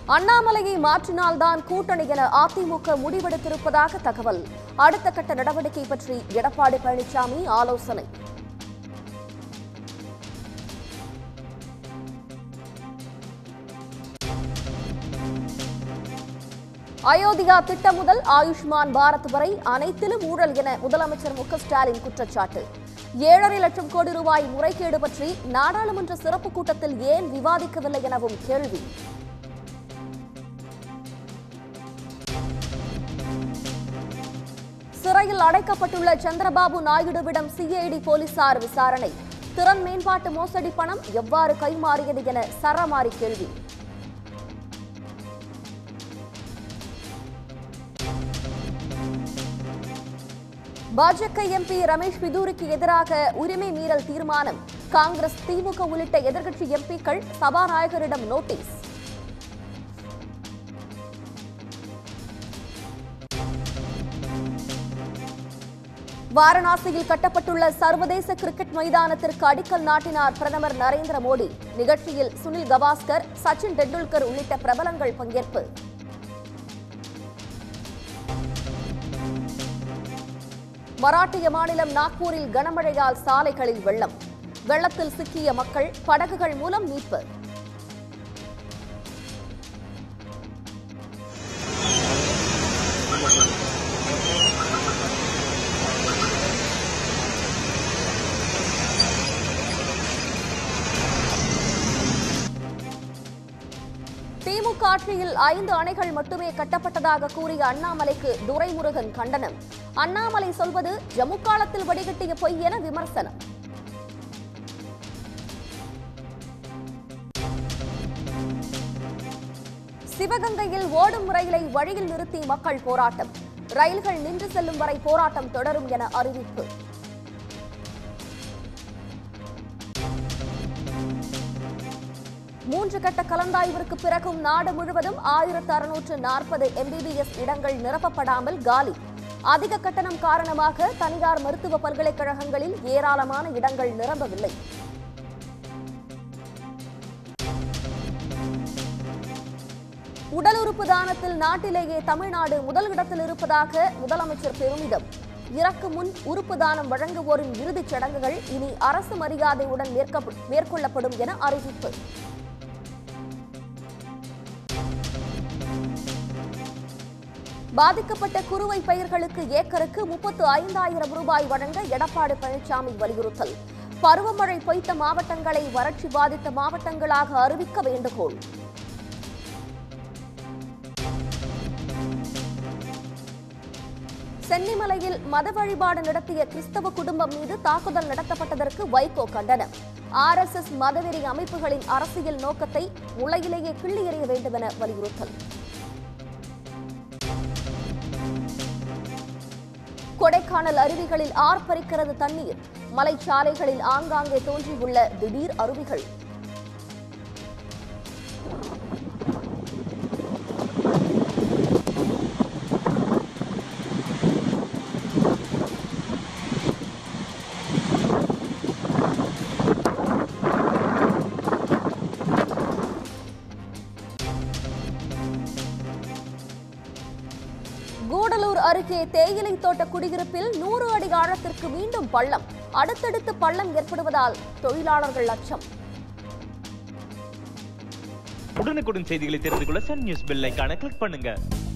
அண்ணாமலையை மாற்றினால்தான் கூட்டணி என அதிமுக முடிவெடுத்திருப்பதாக தகவல் அடுத்த கட்ட நடவடிக்கை பற்றி எடப்பாடி பழனிசாமி ஆலோசனை அயோத்தியா திட்டம் முதல் ஆயுஷ்மான் பாரத் வரை அனைத்திலும் ஊழல் என முதலமைச்சர் மு க ஸ்டாலின் குற்றச்சாட்டு ஏழரை லட்சம் கோடி ரூபாய் முறைகேடு பற்றி நாடாளுமன்ற சிறப்பு கூட்டத்தில் ஏன் விவாதிக்கவில்லை எனவும் கேள்வி சிறையில் அடைக்கப்பட்டுள்ள சந்திரபாபு நாயுடுவிடம் சிஐடி போலீசார் விசாரணை திறன் மேம்பாட்டு மோசடி பணம் எவ்வாறு கைமாறியது என சரமாரி கேள்வி பாஜக எம்பி ரமேஷ் பிதூருக்கு எதிராக உரிமை மீறல் தீர்மானம் காங்கிரஸ் திமுக உள்ளிட்ட எதிர்க்கட்சி எம்பிக்கள் சபாநாயகரிடம் நோட்டீஸ் வாரணாசியில் கட்டப்பட்டுள்ள சர்வதேச கிரிக்கெட் மைதானத்திற்கு அடிக்கல் நாட்டினார் பிரதமர் நரேந்திர மோடி நிகழ்ச்சியில் சுனில் கவாஸ்கர் சச்சின் டெண்டுல்கர் உள்ளிட்ட பிரபலங்கள் பங்கேற்பு மராட்டிய மாநிலம் நாக்பூரில் கனமழையால் சாலைகளில் வெள்ளம் வெள்ளத்தில் சிக்கிய மக்கள் படகுகள் மூலம் மீட்பு திமுக ஆட்சியில் ஐந்து அணைகள் மட்டுமே கட்டப்பட்டதாக கூறிய அண்ணாமலைக்கு துரைமுருகன் கண்டனம் அண்ணாமலை சொல்வது ஜம்மு காலத்தில் வடிகட்டிய பொய் என விமர்சனம் சிவகங்கையில் ஓடும் ரயிலை வழியில் நிறுத்தி மக்கள் போராட்டம் ரயில்கள் நின்று செல்லும் வரை போராட்டம் தொடரும் என அறிவிப்பு மூன்று கட்ட கலந்தாய்விற்கு பிறகும் நாடு முழுவதும் ஆயிரத்து அறுநூற்று நாற்பது எம்பிபிஎஸ் இடங்கள் நிரப்பப்படாமல் காலி அதிக கட்டணம் காரணமாக தனியார் மருத்துவ பல்கலைக்கழகங்களில் ஏராளமான இடங்கள் நிரம்பவில்லை உடல் உறுப்பு தானத்தில் நாட்டிலேயே தமிழ்நாடு முதல் இடத்தில் இருப்பதாக முதலமைச்சர் பெருமிதம் இறக்கு முன் உறுப்பு தானம் வழங்குவோரின் இறுதிச் சடங்குகள் இனி அரசு மரியாதையுடன் மேற்கப்ப- மேற்கொள்ளப்படும் என அறிவிப்பு பாதிக்கப்பட்ட குறுவை பயிர்களுக்கு ஏக்கருக்கு முப்பத்து ஐந்தாயிரம் ரூபாய் வழங்க எடப்பாடி பழனிசாமி வலியுறுத்தல் பருவமழை பொய்த்த மாவட்டங்களை வறட்சி பாதித்த மாவட்டங்களாக அறிவிக்க வேண்டுகோள் சென்னிமலையில் மத வழிபாடு நடத்திய கிறிஸ்தவ குடும்பம் மீது தாக்குதல் நடத்தப்பட்டதற்கு வைகோ கண்டனம் ஆர்எஸ்எஸ் மதவெறி அமைப்புகளின் அரசியல் நோக்கத்தை முளையிலேயே கிள்ளி எறிய வேண்டும் என வலியுறுத்தல் கொடைக்கானல் அருவிகளில் ஆர்ப்பரிக்கிறது தண்ணீர் மலைச்சாலைகளில் ஆங்காங்கே தோன்றியுள்ள திடீர் அருவிகள் கூடலூர் அருகே தேயிலை தோட்ட குடியிருப்பில் நூறு அடி ஆழத்திற்கு மீண்டும் பள்ளம் அடுத்தடுத்து பள்ளம் ஏற்படுவதால் தொழிலாளர்கள் அச்சம் உடனுக்குடன் செய்திகளை தெரிந்து கொள்ள சன் நியூஸ் பெல் ஐகானை கிளிக் பண்ணுங்க